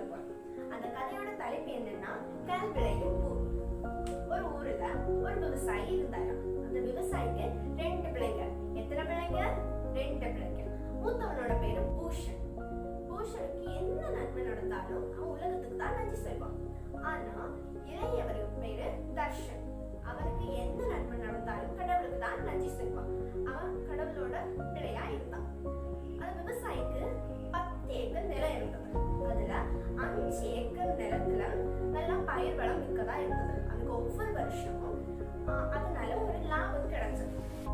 போறேன் அந்த கதையோட தலைப்பு என்னன்னா கல் விளையும் பூ ஒரு ஊர்ல ஒரு விவசாயி இருந்தாரு அந்த விவசாயிக்கு ரெண்டு பிள்ளைங்க எத்தனை பிள்ளைங்க ரெண்டு பிள்ளைங்க மூத்தவனோட பேரு பூஷன் பூஷனுக்கு என்ன நன்மை நடந்தாலும் அவன் உலகத்துக்கு தான் நன்றி சொல்வான் ஆனா இளையவருக்கு பேரு தர்ஷன் அவனுக்கு எந்த நன்மை நடந்தாலும் கடவுளுக்கு தான் நன்றி சொல்வான் அவன் கடவுளோட பிள்ளையா இருந்தான் அந்த விவசாயிக்கு பத்து ஏக்கர் நிலம் இருந்தது அதுல அஞ்சு ஏக்கர் நிலத்துல நல்லா பயிர் வளம் மிக்கதா இருந்தது அதுக்கு ஒவ்வொரு வருஷமும் ஆஹ், அதனால ஒரு லாபம் கிடைச்சது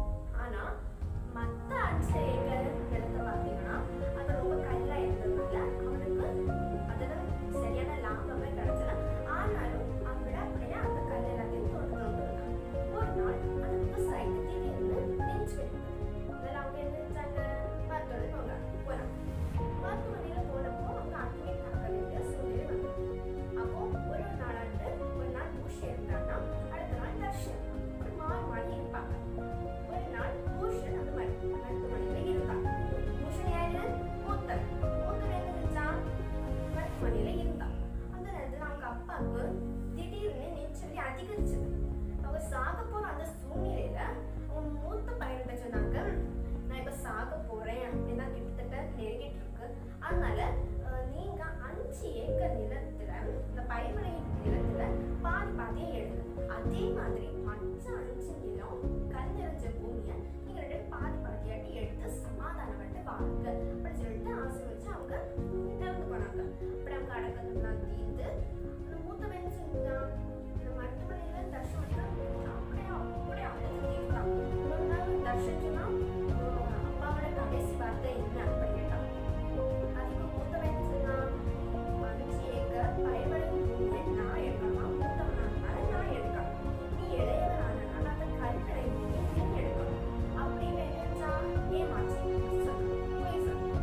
ஆனா மத்த அஞ்சு ஏக்கர் நிலத்தை பார்த்தீங்கன்னா அது ரொம்ப கல்லா இருந்ததுனால அவனுக்கு அதுல சரியான லாபமே கிடைச்சல ஆனாலும் அவன் அப்படியே அந்த கல் எல்லாத்தையும் தொட்டு கொண்டு இருந்தான் ஒரு நாள் அந்த விவசாயிக்கு திடீர்னு நெஞ்சு வெடித்தது அதில் அவங்க என்ன செஞ்சாங்க மருத்துவரை போங்க போனாங்க மருத்துவமனையில போனப்போ அவங்க அங்கேயே பார்க்க வேண்டிய சூழ்நிலை வந்தது அப்போ ஒரு நாளாண்டு ஒரு நாள் பூஷன் இருந்தாங்கன்னா அடுத்த நாள் தர்ஷன் ஒரு மாறி மாறி இருப்பாங்க ஒரு நாள் பூஷன் அந்த மரு- மருத்துவமனையில இருந்தான் பூஷன் யாரு மூத்தர் மூத்தர் என்ன செஞ்சான் மருத்துவமனையில இருந்தான் அந்த நேரத்துல அவங்க அப்பாவுக்கு திடீர்னு நெஞ்சலி அதிகரிச்சது அவங்க சாக போற அந்த சூழ்நிலையில அவங்க மூத்த பையன்கிட்ட சொன்னாங்க நான் இப்ப சாக போறேன் அப்படின்னா கிட்டத்தட்ட நெருங்கிட்டு இருக்கு அதனால அஹ், நீங்க அஞ்சு ஏக்கர் நிலத்துல இந்த பயிர்மனை நிலத்துல பாதி பாதியா எடுங்க அதே மாதிரி மற்ற அஞ்சு நிலம் கல் நிறைஞ்ச பூமியை நீங்க ரெண்டு பேரும் பாதி பாதியாட்டி எடுத்து சமாதானப்பட்டு வாங்க அப்படின்னு சொல்லிட்டு ஆசை வச்சு அவங்க இறந்து போனாங்க அப்படி அவங்க அடக்கத்துலாம் தீர்த்து அந்த மூத்தவன் என்ன செஞ்சான் இந்த மருத்துவமனையில தர்ஷன் அப்படியே அப்படியே அழுது தீர்த்தான் ஒரு நாள் தர்ஷன் சொன்னா "உம், அப்பாவோட கடைசி வார்த்தை என்ன அப்படின்னு கேட்டான் அதுக்கு மூத்தவன் என்ன சொன்னான் அஞ்சு ஏக்கர் பயன்படும் பூமியை நான் எடுக்கணும் மூத்தவனானால நான் எடுக்கணும் நீ இளையவனானால அந்த கல்வியை நீ எடுக்கணும் அப்படின்னு நினைச்சான் ஏமாச்சு சொல்லு போய் சொல்லு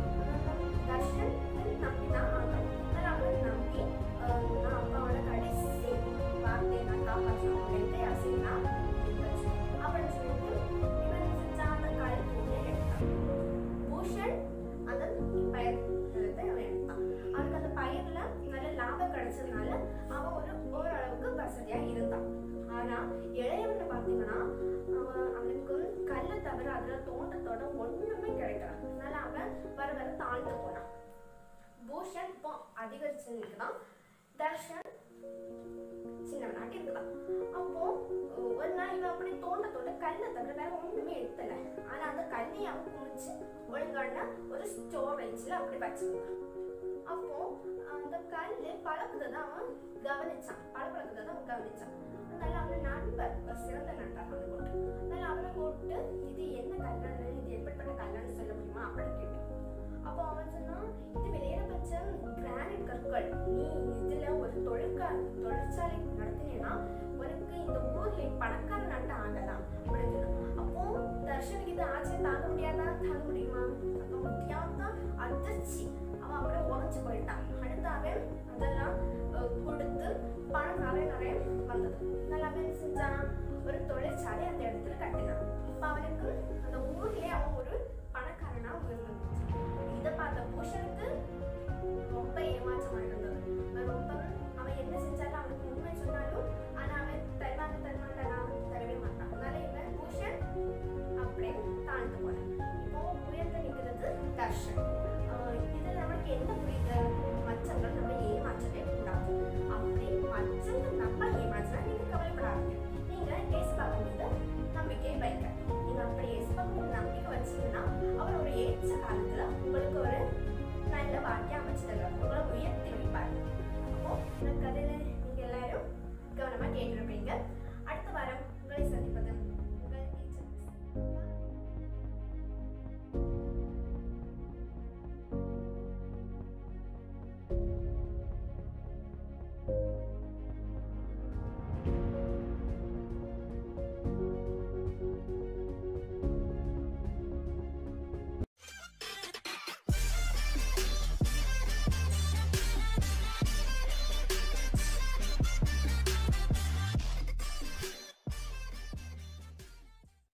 தர்ஷன் நம்பிதான் ஆகணும் அதனால அவனை நம்பி அஹ், நான் அப்பாவோட கடைசி வார்த்தையை நான் காப்பாற்றணும் அப்படின்னு அசைனா அப்படின்னு சொல்லிட்டு இவன் என்ன செஞ்சான் அந்த கல் பூமியை எடுத்தான் பூஷன் அந்த பயிர் நிலத்தை அவன் எடுத்தான் அவனுக்கு அந்த பயிர்ல நல்ல லாபம் கிடைச்சதுனால அவன் ஒரு ஓரளவுக்கு வசதியா இருந்தான் ஆனா இளையவனை பாத்தீங்கன்னா அவன் அவனுக்கு கல்லை தவிர அதுல தோட்டத்தோட ஒண்ணுமே கிடைக்கல அதனால அவன் வர வர தாழ்ந்து போனான் பூஷன் இப்போ அதிகரிச்சு நிற்கிறான் தர்ஷன் சின்னவனாட்டி இருக்குதான் அப்போ அஹ், ஒரு நாள் இவன் அப்படி தோண்ட தோண்ட கல்லை தவிர வேற ஒண்ணுமே எடுத்தல ஆனா அந்த கல்லையை அவன் குமிச்சு ஒழுங்கான ஒரு ஸ்டோரேஜ்ல அப்படி வச்சிருந்தான் அப்போ அந்த கல்லு பழக்கத்தை அவன் கவனிச்சான் பழப்பழக்கத்தை தான் அவன் கவனிச்சான் அதனால அவன் நண்பர் ஒரு சிறந்த நண்பர் அவனை கூப்பிட்டு அதனால அவனை கூப்பிட்டு இது என்ன கல்லான்னு இது எப்படிப்பட்ட கல்லான்னு சொல்ல முடியுமா அப்படின்னு கேட்டான் அப்போ அவன் சொன்னான் இது வெளியேறப்பட்ட கிரானைட் கற்கள் நீ இதுல ஒரு தொழிற்கா தொழிற்சாலை நடத்தினேன்னா உனக்கு இந்த ஊர்ல பணக்கார நாட்டு ஆகலாம் அப்படின்னு சொன்னான் அப்போ தர்ஷனுக்கு இது ஆச்சரியம் தாங்க முடியாதா தாங்க முடியுமா அப்போ முடியாத அதிர்ச்சி அவன் அப்படியே உடஞ்சு போயிட்டான் அடுத்து அவன் அதெல்லாம் அஹ், கொடுத்து பணம் நிறைய நிறைய வந்தது அதனால அவன் என்ன செஞ்சான் ஒரு தொழிற்சாலை அந்த இடத்துல கட்டினான் அப்ப அவனுக்கு அந்த ஊர்லயே அவன் ஒரு பணக்காரனா உயர்ந்துச்சு இதை பார்த்த பூஷனுக்கு ரொம்ப ஏமாற்றமா இருந்தது அவன் ரொம்ப அவன் என்ன செஞ்சாலும் அவனுக்கு உண்மை சொன்னாலும் ஆனா அவன் தருவாங்க தருவாண்டா தரவே மாட்டான் அதனால இவன் பூஷன் அப்படியே தாழ்ந்து போனான் இப்போ உயர்ந்து நிற்கிறது தர்ஷன் ஆஹ் இதுல நம்மளுக்கு என்ன புரியுது மற்றவங்க நம்ம ஏமாற்றவே கூடாது அப்படி மற்றவங்க நம்ம ஏமாற்றினா நீங்க கவலைப்படாதீங்க நீங்க ஏசுபாபு மீது நம்பிக்கை வைங்க நீங்க அப்படி ஏசுபாபு மீது நம்பிக்கை வச்சீங்கன்னா அவர் ஒரு ஏற்ற காலத்துல உங்களுக்கு ஒரு நல்ல வாழ்க்கை அமைச்சு தருவார் உங்களை உயர்த்தி வைப்பார் அப்போ இந்த கதையில